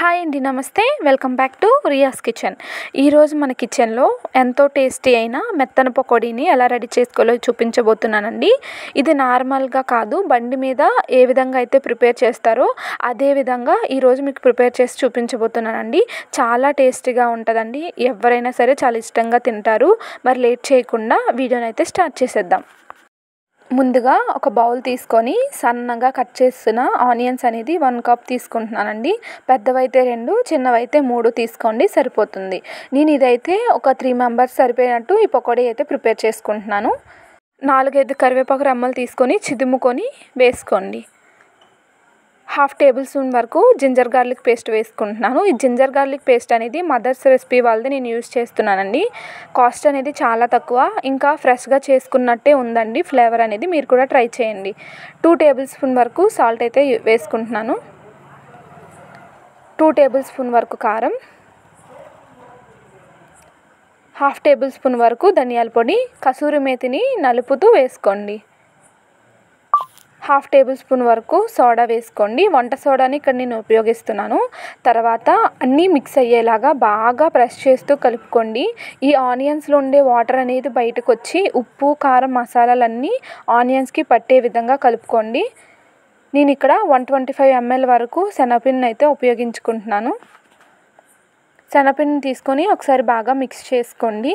hi అండి నమస్తే welcome back to Riya's kitchen ఈరోజు మన కిచెన్లో ఎంతో టేస్టీ అయిన మెత్తన పకోడీని ఎలా రెడీ చేసుకోవాలో చూపించబోతున్నానండి ఇది నార్మల్గా కాదు బండి మీద ఏ విధంగా అయితే ప్రిపేర్ చేస్తారో అదే విధంగా ఈరోజు మీకు ప్రిపేర్ చేసి చూపించబోతున్నానండి చాలా టేస్టీగా ఉంటుందండి ఎవరైనా సరే చాలా ఇష్టంగా తింటారు మరి లేట్ చేయకుండా వీడియోని అయితే స్టార్ట్ చేసేద్దాం ముందుగా ఒక బౌల్ తీసుకొని సన్నగా కట్ చేసిన ఆనియన్స్ అనేది వన్ కప్ తీసుకుంటున్నానండి పెద్దవైతే రెండు చిన్నవైతే మూడు తీసుకోండి సరిపోతుంది నేను ఇదైతే ఒక త్రీ మెంబర్స్ సరిపోయినట్టు ఈ పకోడీ అయితే ప్రిపేర్ చేసుకుంటున్నాను నాలుగైదు కరివేపాకు రెమ్మలు తీసుకొని చిదుముకొని వేసుకోండి హాఫ్ టేబుల్ స్పూన్ వరకు జింజర్ గార్లిక్ పేస్ట్ వేసుకుంటున్నాను ఈ జింజర్ గార్లిక్ పేస్ట్ అనేది మదర్స్ రెసిపీ వాళ్ళది నేను యూజ్ చేస్తున్నానండి కాస్ట్ అనేది చాలా తక్కువ ఇంకా ఫ్రెష్గా చేసుకున్నట్టే ఉందండి ఫ్లేవర్ అనేది మీరు కూడా ట్రై చేయండి టూ టేబుల్ స్పూన్ వరకు సాల్ట్ అయితే వేసుకుంటున్నాను టూ టేబుల్ స్పూన్ వరకు కారం హాఫ్ టేబుల్ స్పూన్ వరకు ధనియాల పొడి కసూరి మేతిని నలుపుతూ వేసుకోండి హాఫ్ టేబుల్ స్పూన్ వరకు సోడా వేసుకోండి వంట సోడాని ఇక్కడ నేను ఉపయోగిస్తున్నాను తర్వాత అన్నీ మిక్స్ అయ్యేలాగా బాగా ప్రెస్ చేస్తూ కలుపుకోండి ఈ ఆనియన్స్లో ఉండే వాటర్ అనేది బయటకు వచ్చి ఉప్పు కారం మసాలాలన్నీ ఆనియన్స్కి పట్టే విధంగా కలుపుకోండి నేను ఇక్కడ వన్ ట్వంటీ ఫైవ్ ఎంఎల్ వరకు శనగపిండిని అయితే ఉపయోగించుకుంటున్నాను శనగపిండిని తీసుకొని ఒకసారి బాగా మిక్స్ చేసుకోండి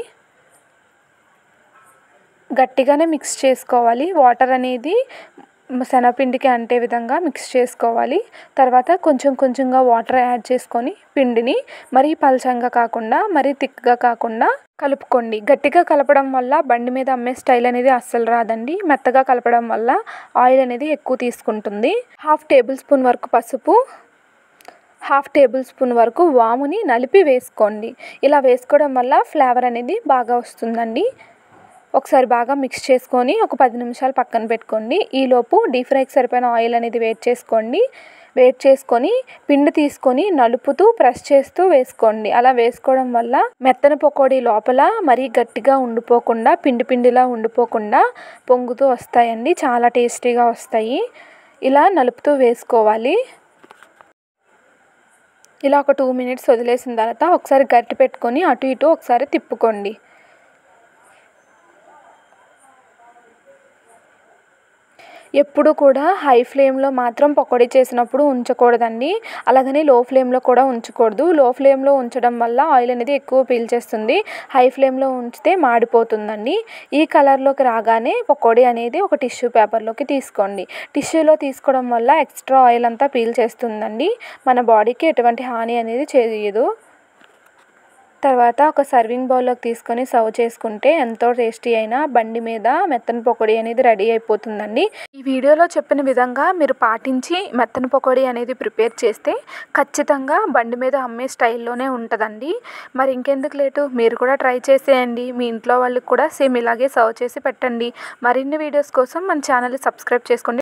గట్టిగానే మిక్స్ చేసుకోవాలి వాటర్ అనేది శనగపిండికి అంటే విధంగా మిక్స్ చేసుకోవాలి తర్వాత కొంచెం కొంచెంగా వాటర్ యాడ్ చేసుకొని పిండిని మరీ పలచంగా కాకుండా మరీ థిక్గా కాకుండా కలుపుకోండి గట్టిగా కలపడం వల్ల బండి మీద అమ్మే స్టైల్ అనేది అస్సలు రాదండి మెత్తగా కలపడం వల్ల ఆయిల్ అనేది ఎక్కువ తీసుకుంటుంది హాఫ్ టేబుల్ స్పూన్ వరకు పసుపు హాఫ్ టేబుల్ స్పూన్ వరకు వాముని నలిపి వేసుకోండి ఇలా వేసుకోవడం వల్ల ఫ్లేవర్ అనేది బాగా వస్తుందండి ఒకసారి బాగా మిక్స్ చేసుకొని ఒక పది నిమిషాలు పక్కన పెట్టుకోండి ఈలోపు డీప్ ఫ్రైకి సరిపోయిన ఆయిల్ అనేది వేట్ చేసుకోండి వేట్ చేసుకొని పిండి తీసుకొని నలుపుతూ ప్రెస్ చేస్తూ వేసుకోండి అలా వేసుకోవడం వల్ల మెత్తన పకోడీ లోపల మరీ గట్టిగా ఉండిపోకుండా పిండి పిండిలా ఉండిపోకుండా పొంగుతూ వస్తాయండి చాలా టేస్టీగా వస్తాయి ఇలా నలుపుతూ వేసుకోవాలి ఇలా ఒక టూ మినిట్స్ వదిలేసిన తర్వాత ఒకసారి గట్టి పెట్టుకొని అటు ఇటు ఒకసారి తిప్పుకోండి ఎప్పుడు కూడా హై ఫ్లేమ్లో మాత్రం పకోడీ చేసినప్పుడు ఉంచకూడదండి అలాగని లో ఫ్లేమ్లో కూడా ఉంచకూడదు లో ఫ్లేమ్లో ఉంచడం వల్ల ఆయిల్ అనేది ఎక్కువ పీల్చేస్తుంది హై ఫ్లేమ్లో ఉంచితే మాడిపోతుందండి ఈ కలర్లోకి రాగానే పకోడీ అనేది ఒక టిష్యూ పేపర్లోకి తీసుకోండి టిష్యూలో తీసుకోవడం వల్ల ఎక్స్ట్రా ఆయిల్ అంతా పీల్చేస్తుందండి మన బాడీకి ఎటువంటి హాని అనేది చేయదు తర్వాత ఒక సర్వింగ్ బౌల్లోకి తీసుకొని సర్వ్ చేసుకుంటే ఎంతో టేస్టీ అయిన బండి మీద మెత్తన పకోడీ అనేది రెడీ అయిపోతుందండి ఈ వీడియోలో చెప్పిన విధంగా మీరు పాటించి మెత్తన పకోడీ అనేది ప్రిపేర్ చేస్తే ఖచ్చితంగా బండి మీద అమ్మే స్టైల్లోనే ఉంటుందండి మరి ఇంకెందుకు లేటు మీరు కూడా ట్రై చేసేయండి మీ ఇంట్లో వాళ్ళకి కూడా సేమ్ ఇలాగే సర్వ్ చేసి పెట్టండి మరిన్ని వీడియోస్ కోసం మన ఛానల్ సబ్స్క్రైబ్ చేసుకోండి